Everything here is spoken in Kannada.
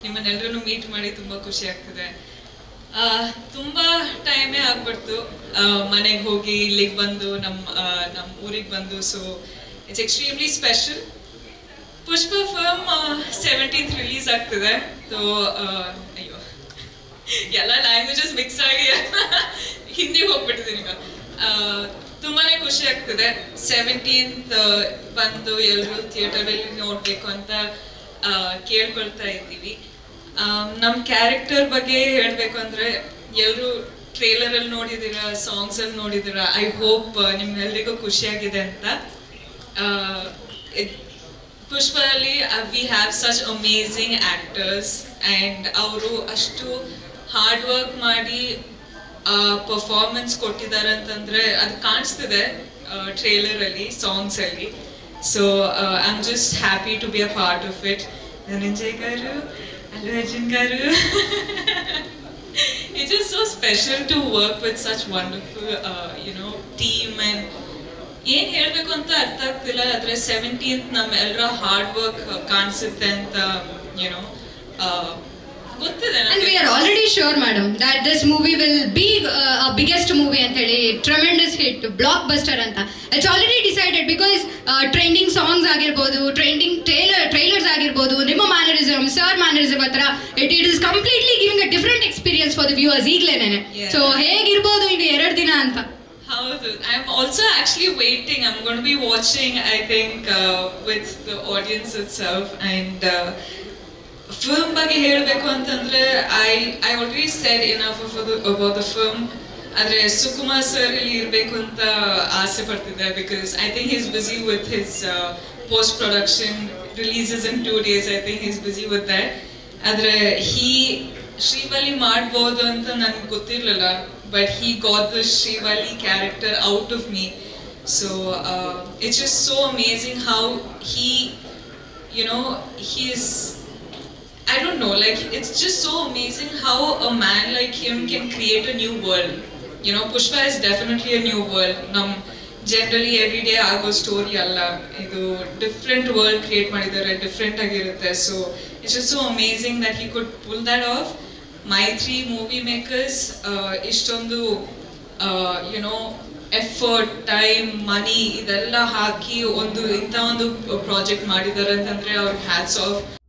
ನಿಮ್ಮನ್ನೆಲ್ಲರೂ ಮೀಟ್ ಮಾಡಿ ತುಂಬಾ ಖುಷಿ ಆಗ್ತಿದೆ ಆ, ತುಂಬಾ ಟೈಮೇ ಆಗ್ಬಿಡ್ತು ಮನೆಗೆ ಹೋಗಿ ಇಲ್ಲಿಗೆ ಬಂದು ನಮ್ಮ ನಮ್ಮ ಊರಿಗೆ ಬಂದು so it's extremely special Pushpa film seventeenth release ಆಗ್ತಿದೆ ಸೊ ಅಯ್ಯೋ ಎಲ್ಲ ಲ್ಯಾಂಗ್ವೇಜಸ್ ಮಿಕ್ಸ್ ಆಗಿ ಹಿಂದಿಗೆ ಹೋಗ್ಬಿಟ್ಟಿದ್ದೀನಿ ಈಗ ಆ, ತುಂಬಾನೇ ಖುಷಿ ಆಗ್ತಿದೆ ಸೆವೆಂಟೀನ್ತ್ ಬಂದು ಎಲ್ಲರೂ ಥಿಯೇಟರಲ್ಲಿ ನೋಡ್ಬೇಕು ಅಂತ ಆ, ಕೇಳ್ಕೊಳ್ತಾ ಇದ್ದೀವಿ ನಮ್ಮ ಕ್ಯಾರೆಕ್ಟರ್ ಬಗ್ಗೆ ಹೇಳಬೇಕು ಅಂದ್ರೆ ಎಲ್ಲರೂ ಟ್ರೇಲರ್ ಅಲ್ಲಿ ನೋಡಿದಿರ ಸಾಂಗ್ಸ್ ಅಲ್ಲಿ ನೋಡಿದಿರ ಐ ಹೋಪ್ ನಿಮ್ಗೆಲ್ರಿಗೂ ಖುಷಿಯಾಗಿದೆ ಅಂತ ಆ, ಇದ್- ಪುಷ್ಪದಲ್ಲಿ we have such amazing actors and ಅವರು ಅಷ್ಟು ಹಾರ್ಡ್ ವರ್ಕ್ ಮಾಡಿ ಪರ್ಫಾರ್ಮೆನ್ಸ್ ಕೊಟ್ಟಿದ್ದಾರೆ ಅಂತಂದ್ರೆ ಅದು ಕಾಣಿಸ್ತಿದೆ ಟ್ರೇಲರ್ ಅಲ್ಲಿ ಸಾಂಗ್ಸ್ ಅಲ್ಲಿ so I am just happy to be a part of it Dhananjay garu Allu Arjun garu it's just so special to work with such wonderful uh, you know team and ಏನ್ ಹೇಳ್ಬೇಕು ಅಂತ ಅರ್ಥ ಆಗ್ತಿಲ್ಲ ಆದ್ರೆ ಸೆವೆಂಟೀನ್ತ್ ನಮ್ಮ ಎಲ್ಲರ ಹಾರ್ಡ್ ವರ್ಕ್ ಕಾಣಿಸುತ್ತೆ ಅಂತ ಯುನೋ ಗೊತ್ತಿದೆ And ನನಗೆ we are already sure, madam, that this movie will be uh, a biggest movie ಅಂತ ಹೇಳಿ tremendous hit, blockbuster ಅಂತ. It's already decided because uh, trending songs ಆಗಿರ್ಬೋದು, trending trailer trailers ಆಗಿರ್ಬೋದು, ನಿಮ್ಮ mannerism, sir mannerism ಹತ್ರ it, it is completely giving a different experience for the viewers ಈಗ್ಲೇನೆ. Yeah. So ಹೇಗಿರ್ಬೋದು ಇನ್ನು ಎರಡು ದಿನ ಅಂತ. ಹೌದು I am also actually waiting I am gonna be watching I think with the audience itself and film ಬಗ್ಗೆ ಹೇಳಬೇಕು ಅಂತಂದ್ರೆ I I already said enough about the film ಆದ್ರೆ ಸುಕುಮಾರ್ ಸರ್ ಇಲ್ಲಿ ಇರಬೇಕು ಅಂತ ಆಸೆ ಪಡ್ತಿದ್ದೆ because I think is busy with his post production releases in two days I think is busy with that ಆದ್ರೆ ಹೀ ಶ್ರೀವಲ್ಲಿ ಮಾಡ್ಬೋದು ಅಂತ ನನ್ಗೆ ಗೊತ್ತಿರ್ಲಿಲ್ಲ but he got the Srivalli character out of me so it's just so amazing how he you know he's I don't know, like it's just so amazing how a man like him can create a new world. You know, Pushpa is definitely a new world. Nam generally every day ಆಗೋ ಸ್ಟೋರಿ ಅಲ್ಲ ಇದು ಡಿಫ್ರೆಂಟ್ ವರ್ಲ್ಡ್ ಕ್ರಿಯೇಟ್ ಮಾಡಿದ್ದಾರೆ ಡಿಫ್ರೆಂಟ್ ಆಗಿರುತ್ತೆ so it's just so amazing that he could pull that off my three movie makers ಇಷ್ಟೊಂದು ಯುನೋ ಎಫರ್ಟ್ ಟೈಮ್ ಮನಿ ಇದೆಲ್ಲ ಹಾಕಿ ಒಂದು ಇಂಥ ಒಂದು ಪ್ರಾಜೆಕ್ಟ್ ಮಾಡಿದ್ದಾರೆ ಅಂತಂದ್ರೆ ಅವ್ರಿಗೆ ಹ್ಯಾಟ್ಸ್ ಆಫ್